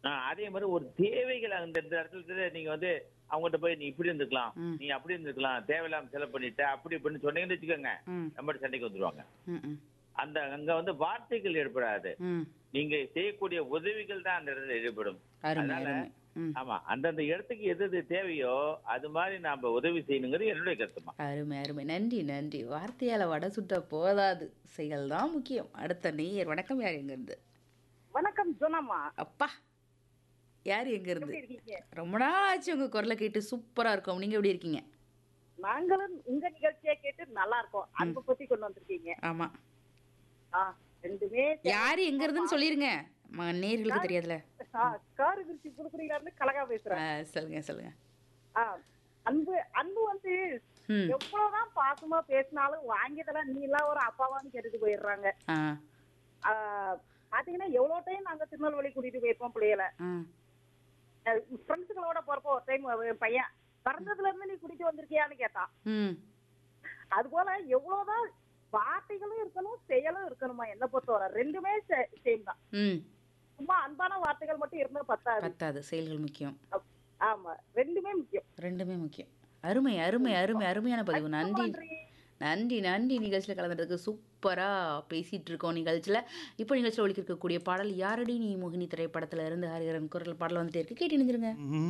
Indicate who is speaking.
Speaker 1: ஆ, அதே மாதிரி ஒரு தேவைகள் அந்த இந்த இடத்துல நீங்க வந்து அவங்ககிட்ட போய் நீ இப்படி இருந்துக்கலாம்
Speaker 2: ம்.
Speaker 1: நீ அப்படி இருந்துக்கலாம் தேவையில்லாம செலவு பண்ணிட்ட அப்படி இப்படின்னு சொன்னீங்கன்னு வச்சுக்கோங்க
Speaker 2: ம்
Speaker 1: நம்மகிட்ட சண்டைக்கு வந்துருவாங்க
Speaker 2: ம் ம்
Speaker 1: அந்த அங்க வந்து வார்த்தைகள் ஏற்படாது
Speaker 2: ம்
Speaker 1: நீங்க செய்யக்கூடிய உதவிகள் தான் அந்த இடத்துல ஈடுபடும்
Speaker 2: அருமை
Speaker 1: அதனால
Speaker 2: அருமை ம்
Speaker 1: ஆமா அந்தந்த இடத்துக்கு எது எது தேவையோ அது மாதிரி நாம உதவி செய்யணுங்கிறது என்னுடைய கருத்துமா
Speaker 2: அருமை அருமை நன்றி நன்றி வார்த்தையால வடை சுட்ட போதாது செயல் தான் முக்கியம் அடுத்த நேயர் வணக்கம் யார் எங்க இருந்து
Speaker 3: வணக்கம் ஜோனம்மா
Speaker 2: அப்பா யார் எங்க இருந்து
Speaker 3: எப்படி இருக்கீங்க
Speaker 2: ரொம்ப நாள் ஆச்சு உங்க குரலை கேட்டு சூப்பரா இருக்கும் நீங்க எப்படி இருக்கீங்க
Speaker 3: நாங்களும் உங்க நிகழ்ச்சியை கேட்டு நல்லா இருக்கோம் அன்பை பத்தி கொண்டு வந்திருக்கீங்க
Speaker 2: ஆமா
Speaker 3: ஆ, ரெண்டுமே சே-
Speaker 2: யாரு எங்க இருந்துன்னு சொல்லிருங்க ம- நேயர்களுக்கு தெரியாதுல
Speaker 3: ஆ, காரு குறிச்சி புதுக்குடியில இருந்து கலகா பேசுறேன்
Speaker 2: ஆ, சொல்லுங்க சொல்லுங்க
Speaker 3: ஆ, அன்பு அன்பு வந்து
Speaker 2: ம்
Speaker 3: எவ்வளவுதான் பாசமா பேசினாலும் வாங்கியதெல்லாம் நீ எல்லாம் ஒரு அப்பாவான்னு கேட்டுட்டு போயிடுறாங்க
Speaker 2: ஆ
Speaker 3: ஆ, பாத்தீங்கன்னா எவ்வளவு டைம் நாங்க திருநெல்வேலி கூட்டிட்டு போயிருப்போம் பிள்ளைகளை
Speaker 2: ஆ
Speaker 3: ஃப்ரெண்ட்ஸுகளோட போறப்போ ஒரு டைம் பையன் பிறந்ததுல இருந்து நீ கூட்டிட்டு வந்திருக்கியான்னு கேட்டான்
Speaker 2: ம்
Speaker 3: அது போல எவ்வளவுதான் வார்த்தைகளும் இருக்கணும் செயலும் இருக்கணுமா என்ன பொறுத்தவரை ரெண்டுமே சேம் தான்
Speaker 2: ம்
Speaker 3: சும்மா அன்பான வார்த்தைகள் மட்டும் இருந்தா பத்தாது
Speaker 2: பத்தாது செயல்கள் முக்கியம்
Speaker 3: அப்- ஆமா ரெண்டுமே முக்கியம்
Speaker 2: ரெண்டுமே முக்கியம் அருமை அருமை அருமை அருமையான பதிவு நன்றி
Speaker 3: நன்றி.
Speaker 2: நன்றி நன்றி நிகழ்ச்சியில் கலந்துறதுக்கு சூப்பராக பேசிகிட்டு இருக்கோம் நிகழ்ச்சியில் இப்போ நிகழ்ச்சியில் ஒழிக்க இருக்கக்கூடிய பாடல் யாரடி நீ மோகினி திரைப்படத்தில் இருந்து ஹரிஹரன் குரல் பாடல் வந்துட்டே இருக்கு கேட்டு இணைஞ்சிருங்க